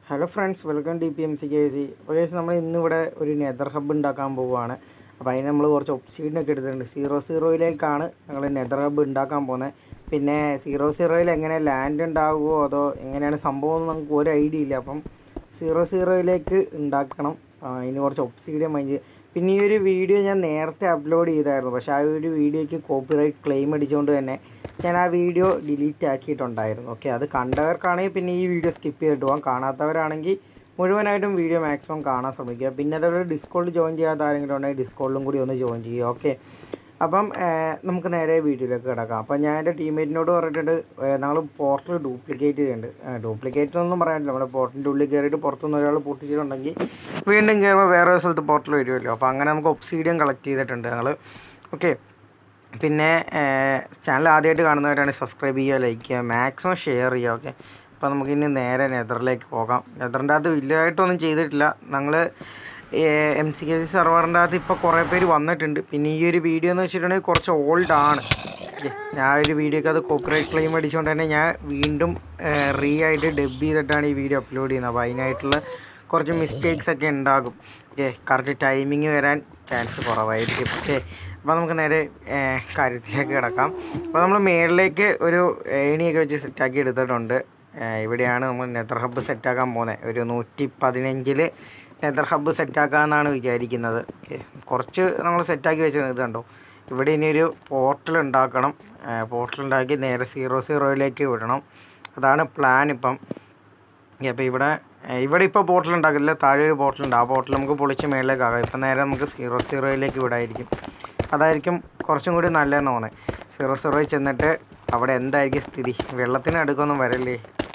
Hello friends welcome D P M C K C അപ്പോൾ case നമ്മൾ ഇന്നിവിടെ ഒരു നെതർ ഹബ്ബ് ഉണ്ടാക്കാൻ പോവുകയാണ് അപ്പോൾ അതിന് നമ്മൾ കുറച്ച് ഒപ്സീഡിനൊക്കെ എടുത്തിട്ടുണ്ട് സീറോ സീറോയിലേക്കാണ് ഞങ്ങൾ നെതർ ഹബ്ബ് ഉണ്ടാക്കാൻ പോകുന്നത് പിന്നെ സീറോ സീറോയിൽ എങ്ങനെ ലാൻഡ് ഉണ്ടാകുമോ അതോ എങ്ങനെയാണ് സംഭവം എന്ന് നമുക്ക് ഒരു ഐഡിയ ഇല്ല അപ്പം സീറോ സീറോയിലേക്ക് ഉണ്ടാക്കണം ആ, അതിന് കുറച്ച് ഒപ്സീഡിയം മൈൻഡ് പിന്നെ ഈ ഒരു വീഡിയോ ഞാൻ നേരത്തെ അപ്ലോഡ് ചെയ്തായിരുന്നു പക്ഷേ ആ ഒരു വീഡിയോയ്ക്ക് കോപ്പിറൈറ്റ് ക്ലെയിം അടിച്ചുകൊണ്ട് തന്നെ ഞാൻ ആ വീഡിയോ ഡിലീറ്റ് ആക്കിയിട്ടുണ്ടായിരുന്നു ഓക്കെ അത് കണ്ടവർക്കാണെങ്കിൽ പിന്നെ ഈ വീഡിയോ സ്കിപ്പ് ചെയ്തിട്ട് പോകാം കാണാത്തവരാണെങ്കിൽ മുഴുവനായിട്ടും വീഡിയോ മാക്സിമം കാണാൻ ശ്രമിക്കുക പിന്നെ അതേപോലെ ഡിസ്കോളിൽ ജോയിൻ ചെയ്യാത്ത ആരെങ്കിലും ഉണ്ടെങ്കിൽ ഡിസ്കോളിലും കൂടി ഒന്ന് ജോയിൻ ചെയ്യുക ഓക്കെ അപ്പം ഏഹ്, നമുക്ക് നേരെ വീഡിയോയിലേക്ക് കിടക്കാം അപ്പം ഞാൻ എൻ്റെ ടീമേറ്റിനോട് പറഞ്ഞിട്ടുണ്ട് ഞങ്ങൾ പോർട്ടൽ ഡ്യൂപ്ലിക്കേറ്റ് ചെയ്യുന്നുണ്ട് ഡ്യൂപ്ലിക്കേറ്റ് ഒന്നും പറയാനില്ല നമ്മുടെ പോർട്ടിൻ്റെ ഉള്ളിൽ കയറിയിട്ട് പുറത്തുനിന്ന് ഒരാൾ പൊട്ടിച്ചിട്ടുണ്ടെങ്കിൽ വീണ്ടും കയറുമ്പോൾ വേറെ ഒരു സ്ഥലത്ത് പോർട്ടൽ വരുമല്ലോ അപ്പോൾ അങ്ങനെ നമുക്ക് ഒപ്സീഡിയം കളക്ട് ചെയ്തിട്ടുണ്ട് ഞങ്ങൾ ഓക്കെ പിന്നെ ചാനൽ ആദ്യമായിട്ട് കാണുന്നവരാണ് സബ്സ്ക്രൈബ് ചെയ്യുക ലൈക്ക് ചെയ്യുക മാക്സിമം ഷെയർ ചെയ്യുക ഓക്കെ അപ്പോൾ നമുക്കിനി നേരെ നെതറിലേക്ക് പോകാം നെതറിൻ്റെ അകത്ത് വലിയതായിട്ടൊന്നും ചെയ്തിട്ടില്ല ഞങ്ങൾ എം സി കെ സി സെർവറിൻ്റെ അകത്ത് ഇപ്പോൾ കുറേ പേര് വന്നിട്ടുണ്ട് പിന്നെ ഈ ഒരു വീഡിയോ എന്ന് വെച്ചിട്ടുണ്ടെങ്കിൽ കുറച്ച് ഓൾഡ് ആണ് Okay. ഞാൻ ആ ഒരു വീഡിയോക്ക് അത് കോപ്പറേറ്റ് ക്ലെയിം അടിച്ചുകൊണ്ട് തന്നെ ഞാൻ വീണ്ടും റീ ആയിട്ട് ഡബ് ചെയ്തിട്ടാണ് ഈ വീഡിയോ അപ്ലോഡ് ചെയ്യുന്നത് അപ്പോൾ അതിനായിട്ടുള്ള കുറച്ച് മിസ്റ്റേക്സ് ഒക്കെ ഉണ്ടാകും ഓക്കെ കറക്റ്റ് ടൈമിങ് വരാൻ ചാൻസ് കുറവായിരിക്കും ഓക്കെ അപ്പോൾ നമുക്ക് നേരെ ഏഹ്, കാര്യത്തിലേക്ക് കിടക്കാം അപ്പോൾ നമ്മൾ മേളിലേക്ക് ഒരു ഏണിയൊക്കെ വെച്ച് സെറ്റാക്കി എടുത്തിട്ടുണ്ട് ഏഹ്, ഇവിടെയാണ് നമ്മൾ നെതർ ഹബ്ബ് സെറ്റാക്കാൻ പോകുന്നത് ഒരു നൂറ്റി പതിനഞ്ചിൽ നെതർ ഹബ്ബ് സെറ്റാക്കാമെന്നാണ് വിചാരിക്കുന്നത് ഓക്കെ കുറച്ച് നമ്മൾ സെറ്റാക്കി വെച്ചിട്ടുണ്ട് ഇത് കണ്ടോ ഇവിടെ ഇനി ഒരു പോർട്ടൽ ഉണ്ടാക്കണം പോർട്ടൽ ഉണ്ടാക്കി നേരെ സീറോ സീറോയിലേക്ക് വിടണം അതാണ് പ്ലാൻ ഇപ്പം അപ്പോൾ ഇവിടെ ഏഹ് ഇവിടെ ഇപ്പോൾ പോർട്ടൽ ഉണ്ടാക്കില്ല താഴെ ഒരു പോർട്ടൽ ഉണ്ട് ആ പോർട്ടൽ നമുക്ക് പൊളിച്ച് മേളിലേക്ക് ആകാം ഇപ്പം നേരെ നമുക്ക് സീറോ സീറോയിലേക്ക് വിടായിരിക്കും അതായിരിക്കും കുറച്ചും കൂടി നല്ലതെന്ന് തോന്നുന്നത് സീറോ സീറോയിൽ ചെന്നിട്ട് അവിടെ എന്തായിരിക്കും സ്ഥിതി വെള്ളത്തിന് അടുക്കൊന്നും വരല്ലേ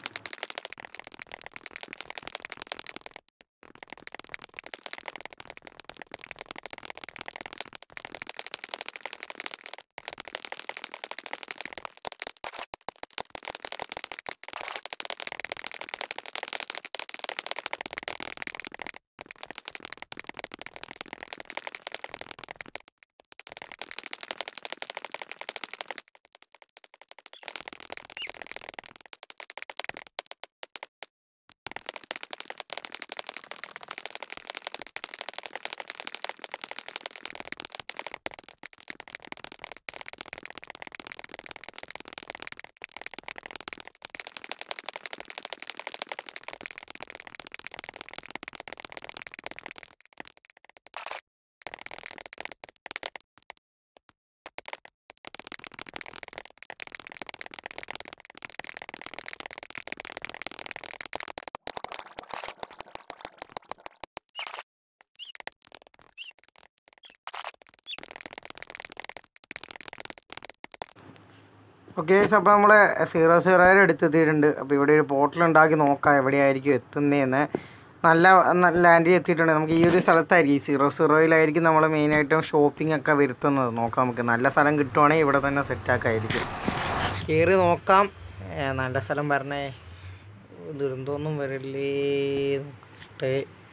ഓക്കെ അപ്പോൾ നമ്മൾ സീറോ സീറോയിൽ എടുത്തെത്തിയിട്ടുണ്ട് അപ്പോൾ ഇവിടെ ഒരു പോർട്ടൽ ഉണ്ടാക്കി നോക്കാം എവിടെയായിരിക്കും എത്തുന്നതെന്ന് നല്ല നല്ല ലാൻഡിൽ എത്തിയിട്ടുണ്ട് നമുക്ക് ഈ ഒരു സ്ഥലത്തായിരിക്കും ഈ സീറോ സീറോയിലായിരിക്കും നമ്മൾ മെയിനായിട്ടും ഷോപ്പിംഗ് ഒക്കെ വരുത്തുന്നത് നോക്കാം നമുക്ക് നല്ല സ്ഥലം കിട്ടുവാണെങ്കിൽ ഇവിടെ തന്നെ സെറ്റാക്കായിരിക്കും കയറി നോക്കാം ഏ, നല്ല സ്ഥലം പറഞ്ഞേ ദുരന്തമൊന്നും വരില്ലേ നോക്കട്ടെ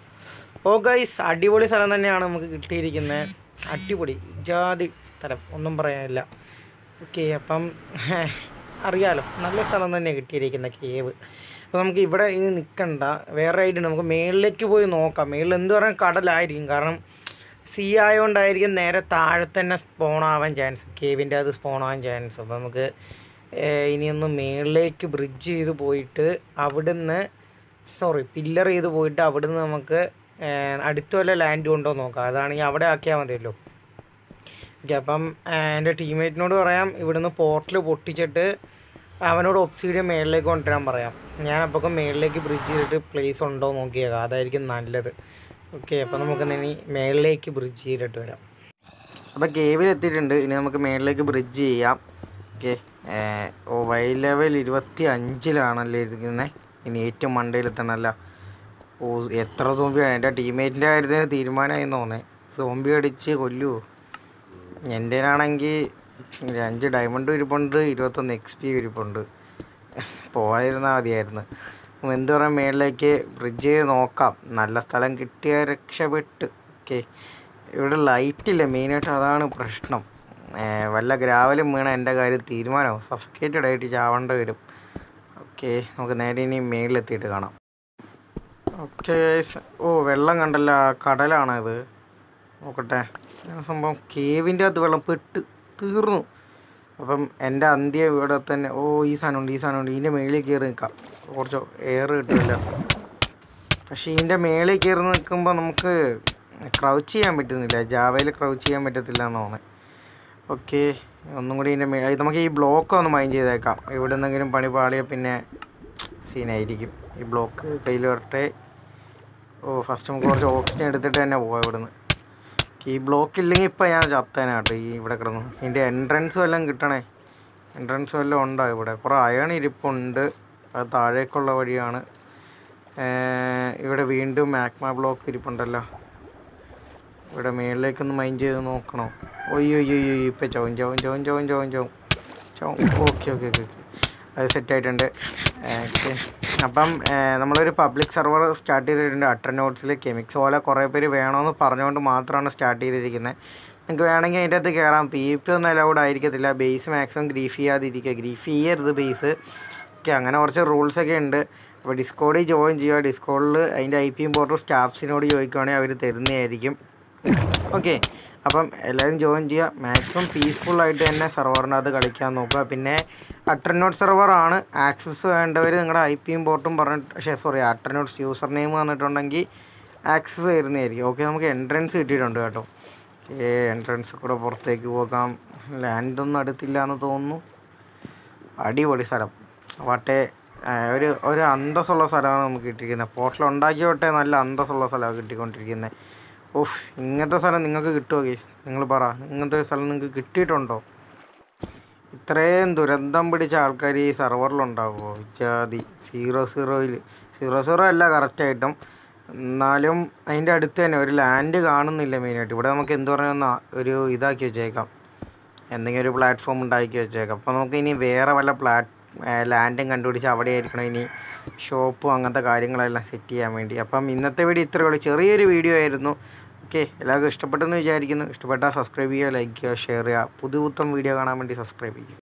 ഓ ഗൈസ് അടിപൊളി സ്ഥലം തന്നെയാണ് നമുക്ക് കിട്ടിയിരിക്കുന്നത് അടിപൊളി ജാതി സ്ഥലം ഒന്നും പറയാനില്ല ഓക്കെ അപ്പം അറിയാലോ നല്ല സ്ഥലം തന്നെ കിട്ടിയിരിക്കുന്ന കേവ് അപ്പോൾ നമുക്ക് ഇവിടെ ഇനി നിൽക്കണ്ട വേറെ ആയിട്ട് നമുക്ക് മേളിലേക്ക് പോയി നോക്കാം മേളിൽ എന്ത് പറഞ്ഞാൽ കടലായിരിക്കും കാരണം സീ ആയതുകൊണ്ടായിരിക്കും നേരെ താഴെ തന്നെ സ്പോൺ ആവാൻ ചാൻസ് കേവിൻ്റെ അത് സ്പോൺ ആവാൻ ചാൻസ് അപ്പോൾ നമുക്ക് ഏഹ്, ഇനിയൊന്ന് മേളിലേക്ക് ബ്രിഡ്ജ് ചെയ്ത് പോയിട്ട് അവിടുന്ന് സോറി പില്ലർ ചെയ്ത് പോയിട്ട് അവിടുന്ന് നമുക്ക് ഏഹ്, അടുത്ത വല്ല ലാൻഡ് കൊണ്ടോ നോക്കാം അതാണെങ്കിൽ അവിടെ ആക്കിയാൽ മതിയല്ലോ ഓക്കെ അപ്പം ഏഹ്, എൻ്റെ ടീംമേറ്റിനോട് പറയാം ഇവിടുന്ന് പോർട്ടൽ പൊട്ടിച്ചിട്ട് അവനോട് ഒപ്സീഡിയം മേളിലേക്ക് കൊണ്ടുവരാൻ പറയാം ഞാൻ അപ്പോൾ മേളിലേക്ക് ബ്രിഡ്ജ് ചെയ്തിട്ട് പ്ലേസ് ഉണ്ടോ എന്ന് നോക്കിയേക്കാം അതായിരിക്കും നല്ലത് ഓക്കെ അപ്പോൾ നമുക്ക് ഇനി മേളിലേക്ക് ബ്രിഡ്ജ് ചെയ്തിട്ട് വരാം അപ്പോൾ കേവിൽ എത്തിയിട്ടുണ്ട് ഇനി നമുക്ക് മേളിലേക്ക് ബ്രിഡ്ജ് ചെയ്യാം ഓക്കെ ഓ വൈ ലെവൽ ഇരുപത്തി അഞ്ചിലാണല്ലേ ഇരിക്കുന്നത് ഇനി ഏറ്റവും മണ്ടയിലെത്തണമല്ല ഓ എത്ര സോംബിയാണ് എൻ്റെ ടീംമേറ്റിൻ്റെ കാര്യത്തിന് തീരുമാനമായി തോന്നുന്നത് സോംബി അടിച്ച് കൊല്ലുമോ എൻ്റെനാണെങ്കിൽ അഞ്ച് ഡയമണ്ട് ഇരിപ്പുണ്ട് ഇരുപത്തൊന്ന് എക്സ് പി ഇരിപ്പുണ്ട് പോയിരുന്നാൽ മതിയായിരുന്നു ഉം, എന്ത് പറയാൻ മേളിലേക്ക് ബ്രിഡ്ജ് ചെയ്ത് നോക്കാം നല്ല സ്ഥലം കിട്ടിയ രക്ഷപ്പെട്ട് ഓക്കെ ഇവിടെ ലൈറ്റില്ല മെയിനായിട്ട് അതാണ് പ്രശ്നം ഏ, വല്ല ഗ്രാവലും വീണ എൻ്റെ കാര്യം തീരുമാനമാവും സഫക്കേറ്റഡ് ആയിട്ട് ചാവേണ്ട വരും ഓക്കെ നമുക്ക് നേരെ ഇനി മേളിലെത്തിയിട്ട് കാണാം ഓക്കെ ഓ വെള്ളം കണ്ടല്ലോ കടലാണോ ഇത് നോക്കട്ടെ ഇങ്ങനെ സംഭവം കേവിൻ്റെ അകത്ത് വെള്ളം പെട്ട് തീർന്നു അപ്പം എൻ്റെ അന്ത്യ ഇവിടെ തന്നെ ഓ ഈ സാധനമുണ്ട് ഈ സാധനമുണ്ട് ഇതിൻ്റെ മേളിൽ കയറി നിൽക്കാം കുറച്ച് എയർ കിട്ടില്ല പക്ഷേ ഇതിൻ്റെ മേളിൽ കയറി നിൽക്കുമ്പോൾ നമുക്ക് ക്രൗച്ച് ചെയ്യാൻ പറ്റുന്നില്ല ജാവയിൽ ക്രൗച്ച് ചെയ്യാൻ പറ്റത്തില്ല എന്ന് തോന്നുന്നത് ഓക്കെ ഒന്നും കൂടി ഇതിൻ്റെ മേ ഇത് നമുക്ക് ഈ ബ്ലോക്ക് ഒന്ന് മൈൻഡ് ചെയ്തേക്കാം ഇവിടെ നിന്നെങ്കിലും പണി പാളിയ പിന്നെ സീനായിരിക്കും ഈ ബ്ലോക്ക് കയ്യിൽ വരട്ടെ ഓ ഫസ്റ്റ് നമുക്ക് കുറച്ച് ഓക്സിജൻ എടുത്തിട്ട് തന്നെ പോവാം ഇവിടുന്ന് ഈ ബ്ലോക്ക് ഇല്ലെങ്കിൽ ഇപ്പം ഞാൻ ചത്തേനാട്ടോ ഈ ഇവിടെ കിടന്നു ഇതിൻ്റെ എൻട്രൻസ് വല്ലതും കിട്ടണേ എൻട്രൻസ് വല്ലതും ഉണ്ടോ ഇവിടെ കുറേ അയൺ ഇരിപ്പുണ്ട് അത് താഴേക്കുള്ള വഴിയാണ് ഏർ ഇവിടെ വീണ്ടും മാഗ്മ ബ്ലോക്ക് ഇരിപ്പുണ്ടല്ലോ ഇവിടെ മേളിലേക്കൊന്ന് മൈൻഡ് ചെയ്ത് നോക്കണോ ഒയ്യോ ഒയ്യോ ഒയ്യോ ഇപ്പം ചവും ചവും ചവും ചവും ചവും ചവും ചവും ഓക്കെ ഓക്കെ ഓക്കെ ഓക്കെ അത് സെറ്റായിട്ടുണ്ട് ഓക്കെ അപ്പം ഏർ നമ്മളൊരു പബ്ലിക് സെർവർ സ്റ്റാർട്ട് ചെയ്തിട്ടുണ്ട് അട്ടർ നോട്ട്സിൽ കെമിക്സ് പോലെ കുറേ പേര് വേണമെന്ന് പറഞ്ഞുകൊണ്ട് മാത്രമാണ് സ്റ്റാർട്ട് ചെയ്തിരിക്കുന്നത് നിങ്ങൾക്ക് വേണമെങ്കിൽ അതിൻ്റെ അകത്ത് കയറാം പി പി ഒന്നും അലൗഡ് ആയിരിക്കത്തില്ല ബേസ് മാക്സിമം ഗ്രീഫ് ചെയ്യാതിരിക്കുക ഗ്രീഫ് ചെയ്യരുത് ബേസ് ഓക്കെ അങ്ങനെ കുറച്ച് റൂൾസൊക്കെ ഉണ്ട് അപ്പോൾ ഡിസ്കോഡിൽ ജോയിൻ ചെയ്യുക ഡിസ്കോഡിൽ അതിൻ്റെ ഐ പി ഇമ്പോർട്ടർ സ്റ്റാഫ്സിനോട് ചോദിക്കുകയാണെങ്കിൽ അവർ തരുന്നതായിരിക്കും ഓക്കെ അപ്പം എല്ലാവരും ജോയിൻ ചെയ്യുക മാക്സിമം പീസ്ഫുൾ ആയിട്ട് തന്നെ സെർവറിനകത്ത് കളിക്കാൻ നോക്കുക പിന്നെ അട്ടർനോട്ട് സെർവറാണ് ആക്സസ് വേണ്ടവർ നിങ്ങളുടെ ഐ പിയും പോർട്ടും പറഞ്ഞിട്ട് പക്ഷേ സോറി അട്ടർനോട്ട്സ് യൂസർ നെയിം വന്നിട്ടുണ്ടെങ്കിൽ ആക്സസ് തരുന്നതായിരിക്കും ഓക്കെ നമുക്ക് എൻട്രൻസ് കിട്ടിയിട്ടുണ്ട് കേട്ടോ ഏ എൻട്രൻസ് കൂടെ പുറത്തേക്ക് പോകാം ലാൻഡൊന്നും അടുത്തില്ല എന്ന് തോന്നുന്നു അടിപൊളി സ്ഥലം വട്ടെ ആ, ഒരു ഒരു അന്തസ്സുള്ള സ്ഥലമാണ് നമുക്ക് കിട്ടിയിരിക്കുന്നത് പോർട്ടൽ ഉണ്ടാക്കിയ തൊട്ടേ നല്ല അന്തസ്സുള്ള സ്ഥലമാണ് കിട്ടിക്കൊണ്ടിരിക്കുന്നത് ഓഫ് ഇങ്ങനത്തെ സ്ഥലം നിങ്ങൾക്ക് കിട്ടുമോ കേസ് നിങ്ങൾ പറ ഇങ്ങനത്തെ സ്ഥലം നിങ്ങൾക്ക് കിട്ടിയിട്ടുണ്ടോ ഇത്രയും ദുരന്തം പിടിച്ച ആൾക്കാർ ഈ സെർവറിലുണ്ടാവുമോ ജാതി സീറോ സീറോയിൽ സീറോ സീറോ അല്ല കറക്റ്റായിട്ടും എന്നാലും അതിൻ്റെ അടുത്ത് തന്നെ ഒരു ലാൻഡ് കാണുന്നില്ല മെയിനായിട്ട് ഇവിടെ നമുക്ക് എന്ത് പറഞ്ഞാൽ ഒരു ഇതാക്കി വെച്ചേക്കാം എന്തെങ്കിലും ഒരു പ്ലാറ്റ്ഫോം ഉണ്ടാക്കി വെച്ചേക്കാം അപ്പോൾ നമുക്ക് ഇനി വേറെ വല്ല പ്ലാറ്റ് ലാൻഡും കണ്ടുപിടിച്ച് അവിടെ ആയിരിക്കണം ഇനി ഷോപ്പും അങ്ങനത്തെ കാര്യങ്ങളെല്ലാം സെറ്റ് ചെയ്യാൻ വേണ്ടി അപ്പം ഇന്നത്തെ വീഡിയോ ഇത്രയേ ഉള്ളൂ ചെറിയൊരു വീഡിയോ ആയിരുന്നു ഓക്കെ എല്ലാവർക്കും ഇഷ്ടപ്പെട്ടെന്ന് വിചാരിക്കുന്നു ഇഷ്ടപ്പെട്ടാൽ സബ്സ്ക്രൈബ് ചെയ്യുക ലൈക്ക് ചെയ്യുക ഷെയർ ചെയ്യുക പുതുപുത്തൻ വീഡിയോ കാണാൻ വേണ്ടി സബ്സ്ക്രൈബ് ചെയ്യുക